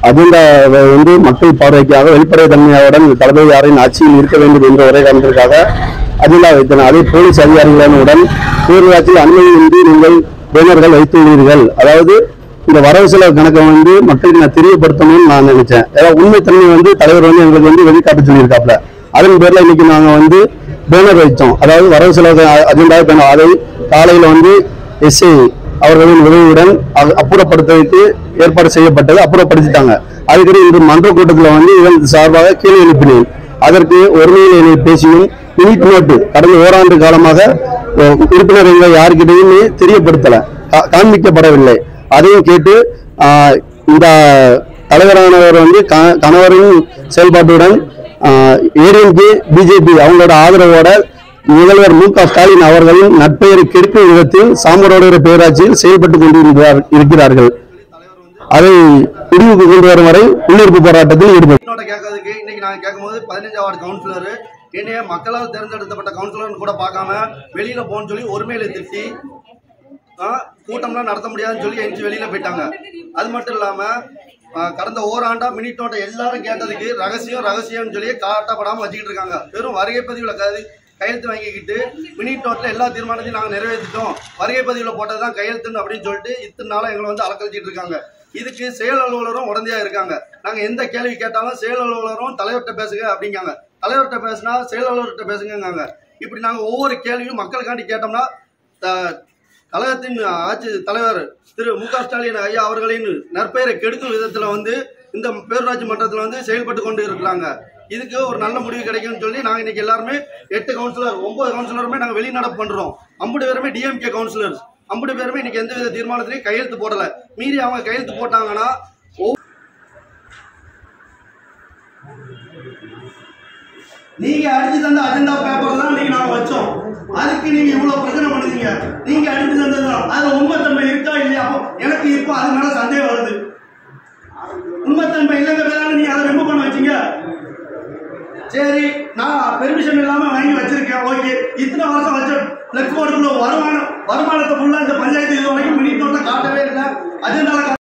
agenda வந்து மக்கள் பார்வைக்காக வெளிப்படைத்தன்மையுடன் தளபதியாரின் ஆட்சியில் இருக்க வேண்டும் என்ற ஒரே காரணத்திற்காக அஜெண்டா வைத்தனர் அதே போலீஸ் அதிகாரிகளுடன் பேரூராட்சியில் அனுமதியின்றி நீங்கள் பேனர்கள் வைத்துள்ளீர்கள் அதாவது இந்த வரவு செலவு கணக்கை வந்து மக்களுக்கு நான் தெரியப்படுத்தணும்னு நான் நினைச்சேன் ஏதாவது உண்மைத்தன்மை வந்து தலைவர் வந்து எங்களுக்கு வந்து வெளிக்காட்ட சொல்லியிருக்காப்ல அதன் பேர்ல இன்னைக்கு நாங்க வந்து பேனர் வைத்தோம் அதாவது வரவு செலவு அஜெண்டா பேனர் அதை காலையில வந்து எஸ்ஐ அவர்களின் உதவியுடன் அது அப்புறப்படுத்துவதற்கு ஏற்பாடு செய்யப்பட்டது அப்புறப்படுத்திட்டாங்க அதுக்கடி இன்று மன்ற கூட்டத்தில் வந்து இதன் சார்பாக கேள்வி எழுப்பினேன் அதற்கு ஒருமையில் என்னை பேசியும் மினிட் நோட்டு கடந்த ஓராண்டு காலமாக அஹ், உறுப்பினர்கள் யாருக்கிட்டையுமே தெரியப்படுத்தல கா- காண்பிக்கப்படவில்லை அதையும் கேட்டு ஆஹ், இந்த தலைவரானவர் வந்து க- கணவரின் செயல்பாட்டுடன் ஏடிஎம்கே பிஜேபி அவங்களோட ஆதரவோட முதல்வர் மு க ஸ்டாலின் அவர்களின் நட்பெயரை கெடுக்கும் விதத்தில் சாம்பரோடு பேராட்சியில் செயல்பட்டுக் கொண்டிருக்கிறார் இருக்கிறார்கள் அதை முடிவுக்கு கொண்டு வரும் வரை உள்ளிருப்பு போராட்டத்தில் ஈடுபடும் என்னோட கேட்கறதுக்கு இன்னைக்கு நாங்க கேட்கும்போது பதினஞ்சாம் வார்டு கவுன்சிலர் என்னைய மக்களால் தேர்ந்தெடுக்கப்பட்ட கவுன்சிலர்னு கூட பார்க்காம வெளியில போன்னு சொல்லி ஒருமையில திட்டி ஆ, கூட்டம்லாம் நடத்த முடியாதுன்னு சொல்லி எஞ்சி வெளியில போயிட்டாங்க அது மட்டும் இல்லாம ஆ, கடந்த ஓராண்டா மினிட் நோட்டை எல்லாரும் கேட்டதுக்கு ரகசியம் ரகசியம்னு சொல்லி காட்டப்படாம வச்சுக்கிட்டு இருக்காங்க வெறும் வருகை பதிவுல கதை கையெழுத்து வாங்கிக்கிட்டு மினிட் நோட்ல எல்லா தீர்மானத்தையும் நாங்க நிறைவேற்றிட்டோம் வருகை பதிவுல போட்டதுதான் கையெழுத்துன்னு அப்படின்னு சொல்லிட்டு இத்தனை நாளா எங்களை வந்து அலக்கழிச்சிட்டு இருக்காங்க இதுக்கு செயல் அலுவலரும் உடந்தையா இருக்காங்க நாங்க எந்த கேள்வி கேட்டாலும் செயல் அலுவலரும் தலைவர்கிட்ட பேசுங்க அப்படிங்காங்க தலைவர்கிட்ட பேசினா செயல் அலுவலர்கிட்ட பேசுங்கங்க இப்படி நாங்க ஒவ்வொரு கேள்வியும் மக்களுக்காண்டி கேட்டோம்னா த- கழகத்தின் ஆட்சி தலைவர் திரு மு க ஸ்டாலின் ஐயா அவர்களின் நற்பெயரை கெடுக்கும் விதத்துல வந்து இந்த பேரூராட்சி மன்றத்தில் வந்து செயல்பட்டு கொண்டு இருக்கிறாங்க இதுக்கு ஒரு நல்ல முடிவு கிடைக்கும்னு சொல்லி நாங்க இன்னைக்கு எல்லாருமே எட்டு கவுன்சிலர் ஒன்பது கவுன்சிலருமே நாங்க வெளிநடப்பு பண்றோம் ஐம்பது பேருமே டிஎம்கே கவுன்சிலர்ஸ் ஐம்பது பேருமே இன்னைக்கு எந்த வித தீர்மானத்திலையும் கையெழுத்து போடல மீறி அவங்க கையெழுத்து போட்டாங்கன்னா ஒவ்வொரு- நீங்க அடிச்சு தந்த அஜெண்டா பேப்பர் தான் நீங்க நாங்க வச்சோம் அதுக்கு நீங்க இவ்வளவு பிரச்சனை பண்ணுவீங்க நீங்க அடிச்சு தந்ததுதான் அதுல உண்மைத்தன்மை இருக்கா இல்லையா அப்போ எனக்கு இப்போ அது மேல சந்தேகம் வருது உண்மைத்தன்மை இல்லைங்கிறதால நீங்க அதை ரிமூவ் பண்ண வச்சீங்க சரி நான் பெர்மிஷன் இல்லாம வாங்கி வச்சிருக்கேன் ஓகே இத்தனை வருஷம் வச்ச பிளக்ஸ் போர்டுக்குள்ள வருமானம் வருமானத்தை ஃபுல்லா இந்த பஞ்சாயத்து இது வரைக்கும் மினிட் நோட்ல காட்டவே இல்லை அஜெண்டால